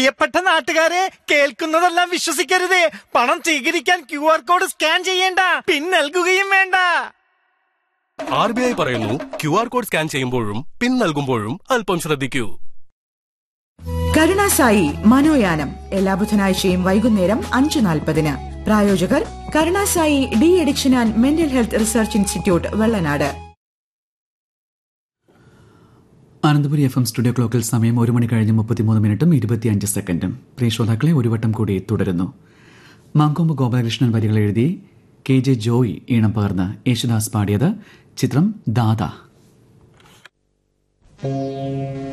പ്രിയപ്പെട്ട നാട്ടുകാരെ കേൾക്കുന്നതെല്ലാം വിശ്വസിക്കരുത് പണം സ്വീകരിക്കാൻ ക്യു ആർ കോഡ് സ്കാൻ ചെയ്യേണ്ട പിൻ നൽകുകയും വേണ്ട ആർ ബി ഐ പറയുന്നു ക്യു ആർ കോഡ് സ്കാൻ ചെയ്യുമ്പോഴും പിൻ നൽകുമ്പോഴും അല്പം ശ്രദ്ധിക്കൂ കരുണാസായി മനോയാനം എല്ലാ ബുധനാഴ്ചയും വൈകുന്നേരം അഞ്ച് നാൽപ്പതിന് പ്രായോജകർ Karunasai de addiction and mental health research institute Vellanad Ananthapuri F M studio ക്ലോക്കിൽ സമയം ഒരു മണി കഴിഞ്ഞ് മുപ്പത്തിമൂന്ന് മിനിറ്റും ഇരുപത്തിയഞ്ച് സെക്കൻഡും പ്രിയ ശ്രോതാക്കളെ ഒരു വട്ടം കൂടി തുടരുന്നു മാങ്കൊമ്പ് ഗോപാലകൃഷ്ണൻ വരികൾ എഴുതി കെ ജെ ജോയ് ഈണം പകർന്ന് യേശുദാസ് പാടിയത് ചിത്രം ദാദ